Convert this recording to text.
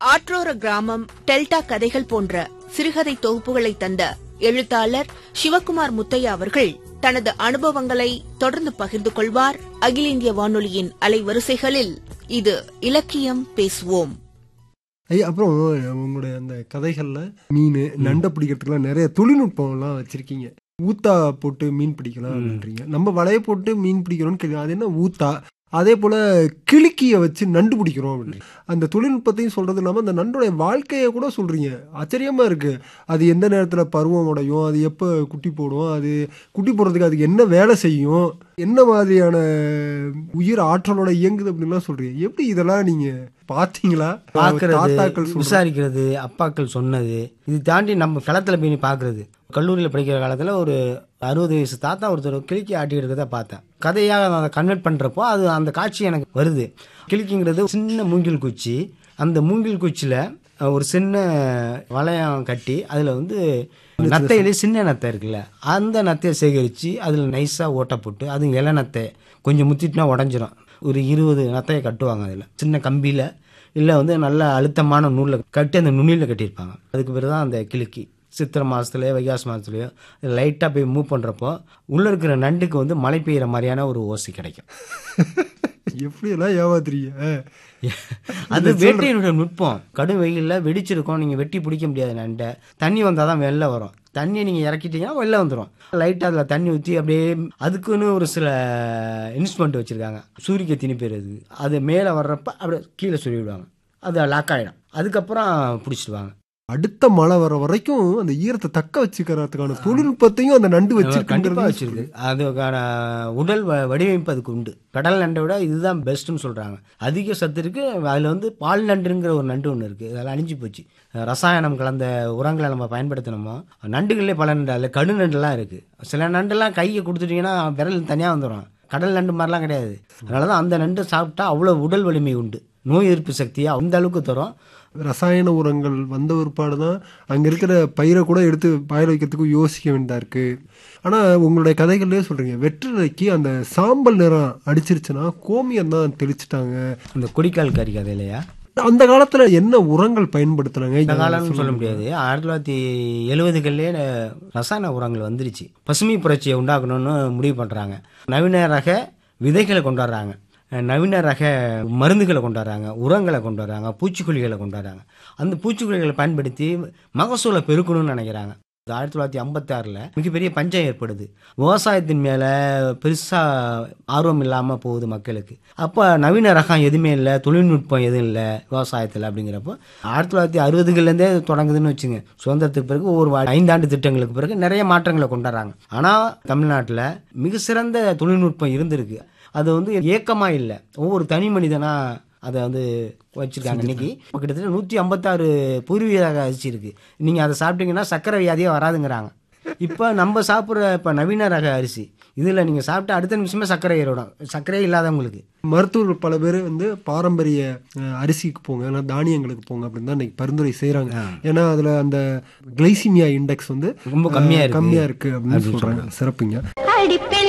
ஆற்றோர கிராமம் டெல்டா கதைகள் போன்ற சிறுகதை தொகுப்புகளை தந்த எழுத்தாளர் சிவக்குமார் முத்தையா அவர்கள் தனது அனுபவங்களை தொடர்ந்து பகிர்ந்து கொள்வார் அகில இந்திய வானொலியின் அலைவரிசைகளில் இது இலக்கியம் பேசுவோம் ஐயா அப்புறம் உங்களுடைய அந்த கதைகள்ல மீன் நண்டை பிடிக்கிறதுக்குலாம் நிறைய தொழில்நுட்பம்லாம் வச்சிருக்கீங்க ஊத்தா போட்டு மீன் பிடிக்கலாம் அப்படின்றீங்க நம்ம வலைய போட்டு மீன் பிடிக்கிறோம்னு கேள்வி அது என்ன ஊத்தா அதே போல கிளிக்கிய வச்சு நண்டு பிடிக்கிறோம் அப்படின்னு அந்த தொழில்நுட்பத்தையும் சொல்றது இல்லாம அந்த நண்டோடைய வாழ்க்கையை கூட சொல்றீங்க ஆச்சரியமா இருக்கு அது எந்த நேரத்துல பருவம் அடையும் அது எப்ப குட்டி போடும் அது குட்டி போடுறதுக்கு அதுக்கு என்ன வேலை செய்யும் என்ன மாதிரியான உயிர் ஆற்றலோட இயங்குது அப்படின்லாம் சொல்றீங்க எப்படி இதெல்லாம் நீங்க பாத்தீங்களா பார்க்கறது தாத்தாக்கள் சொல்றது. விசாரிக்கிறது அப்பாக்கள் சொன்னது இது தாண்டி நம்ம களத்தில் போய் பார்க்கறது கல்லூரியில் படிக்கிற காலத்தில் ஒரு அறுபது வயசு தாத்தா ஒருத்தர் கிளிக்கி ஆட்டி இருக்கிறத பார்த்தேன் கதையாக அதை கன்வெர்ட் பண்ணுறப்போ அது அந்த காட்சி எனக்கு வருது கிளிக்கிங்கிறது சின்ன மூங்கில் குச்சி அந்த மூங்கில் குச்சியில் ஒரு சின்ன வளையம் கட்டி அதில் வந்து நத்தையிலே சின்ன நத்தை இருக்குல்ல அந்த நத்தையை சேகரித்து அதில் நைஸாக ஓட்டை போட்டு அது இலை நத்தை கொஞ்சம் முத்திட்டுனா உடஞ்சிரும் ஒரு இருபது நத்தையை கட்டுவாங்க அதில் சின்ன கம்பியில் இல்லை வந்து நல்ல அழுத்தமான நூலில் கட்டி அந்த நுனியில் கட்டியிருப்பாங்க அதுக்கு பிறகு தான் அந்த கிளிக்கி சித்திரை மாதத்துலையோ வைகாசி மாதத்துலையோ லைட்டாக போய் மூவ் பண்ணுறப்போ உள்ளே இருக்கிற நண்டுக்கு வந்து மழை பெய்கிற மாதிரியான ஒரு ஓசை கிடைக்கும் எப்படி எல்லாம் ஏமாத்துறீங்க அது வேட்டையினுடைய நுட்பம் கடும் வெயிலில் வெடிச்சிருக்கும் நீங்கள் வெட்டி பிடிக்க முடியாது நண்டை தண்ணி வந்தால் தான் வெளில வரும் தண்ணியை நீங்கள் இறக்கிட்டீங்கன்னா வெளில வந்துடும் லைட்டாக அதில் தண்ணி ஊற்றி அப்படியே அதுக்குன்னு ஒரு சில இன்ஸ்ட்ருமெண்ட் வச்சுருக்காங்க சூரிய திணி பேர் அது அது மேலே வர்றப்ப அப்படியே கீழே சொல்லி விடுவாங்க அது லாக் ஆகிடும் அதுக்கப்புறம் பிடிச்சிடுவாங்க அடுத்த மழை வர வரைக்கும் அந்த ஈரத்தை தக்க வச்சுக்கிறதுக்கான தொழில்நுட்பத்தையும் அந்த நண்டு கண்டிப்பா வச்சிருக்குங்கிறது வச்சிருக்கு அதுக்கான உடல் வ- வடிவமைப்பு அதுக்கு உண்டு கடல் நண்டை விட இதுதான் பெஸ்ட்னு சொல்றாங்க அதிக சத்து இருக்கு அதுல வந்து பால் நண்டுங்கிற ஒரு நண்டு ஒன்று இருக்கு அதெல்லாம் அழிஞ்சு போச்சு ரசாயனம் கலந்த உரங்களை நம்ம பயன்படுத்தினோமோ நண்டுகளே பல நண்டு அதில் கடு நண்டுலாம் இருக்கு சில நண்டுலாம் கையை கொடுத்துட்டீங்கன்னா விரல் தனியாக வந்துடும் கடல் நண்டு மாதிரிலாம் கிடையாது அதனால தான் அந்த நண்டு சாப்பிட்டா அவ்வளோ உடல் வலிமை உண்டு நோய் எதிர்ப்பு சக்தியை அந்த அளவுக்கு தரும் ரசாயன உரங்கள் வந்த ஒருபாடு தான் அங்க இருக்கிற பயிரை கூட எடுத்து பாய வைக்கிறதுக்கு யோசிக்க வேண்டியதா இருக்கு ஆனா உங்களுடைய கதைகள்லயே சொல்றீங்க வெற்றிலைக்கு அந்த சாம்பல் நிறம் அடிச்சிருச்சுன்னா கோமியம் தான் தெளிச்சிட்டாங்க அந்த கொடிக்கால் கறி கதை இல்லையா அந்த காலத்துல என்ன உரங்கள் பயன்படுத்துனாங்க இந்த காலம்னு சொல்ல முடியாது ஆயிரத்தி தொள்ளாயிரத்தி எழுபதுகள்லேயே ரசாயன உரங்கள் வந்துருச்சு பசுமை புரட்சியை உண்டாக்கணும்னு முடிவு பண்ணுறாங்க நவீன ரக விதைகளை கொண்டாடுறாங்க நவீன ரக மருந்துகளை கொண்டாடுறாங்க உரங்களை கொண்டு வர்றாங்க பூச்சிக்கொல்லிகளை கொண்டாடுறாங்க அந்த பூச்சிக்கொல்லிகளை பயன்படுத்தி மகசூலை பெருக்கணும்னு நினைக்கிறாங்க ஆயிரத்தி தொள்ளாயிரத்தி ஐம்பத்தாறில் மிகப்பெரிய பஞ்சம் ஏற்படுது விவசாயத்தின் மேலே பெருசாக ஆர்வம் இல்லாமல் போகுது மக்களுக்கு அப்போ நவீன ரகம் எதுவுமே இல்லை தொழில்நுட்பம் எதுவும் இல்லை விவசாயத்தில் அப்படிங்கிறப்போ ஆயிரத்தி தொள்ளாயிரத்தி அறுபதுகள்லேருந்தே தொடங்குதுன்னு வச்சுங்க சுதந்திரத்துக்கு பிறகு ஒரு வா- ஐந்தாண்டு திட்டங்களுக்கு பிறகு நிறைய மாற்றங்களை கொண்டாடுறாங்க ஆனால் தமிழ்நாட்டில் மிக சிறந்த தொழில்நுட்பம் இருந்திருக்கு அது வந்து ஏக்கமாக இல்லை ஒவ்வொரு தனி மனிதனா அதை வந்து வச்சிருக்காங்க இன்னைக்கு இப்ப கிட்டத்தட்ட நூற்றி ஐம்பத்தாறு பூர்வீக ரக அரிசி இருக்கு நீங்கள் அதை சாப்பிட்டீங்கன்னா சர்க்கரை வியாதியே வராதுங்கிறாங்க இப்போ நம்ம சாப்பிட்ற இப்போ நவீன ரக அரிசி இதில் நீங்கள் சாப்பிட்டா அடுத்த நிமிஷமே சர்க்கரை ஏறிடும் சர்க்கரையே இல்லாதவங்களுக்கு மருத்துவர்கள் பல பேர் வந்து பாரம்பரிய அஹ், அரிசிக்கு போங்க இல்ல தானியங்களுக்கு போங்க அப்படின்னு தான் இன்னைக்கு பரிந்துரை செய்றாங்க ஏன்னா அதுல அந்த கிளைசிமியா இண்டெக்ஸ் வந்து ரொம்ப கம்மியா இருக்கு. கம்மியா இருக்கு அப்படின்னு சொல்றாங்க சிறப்புங்க அடிப்பெண்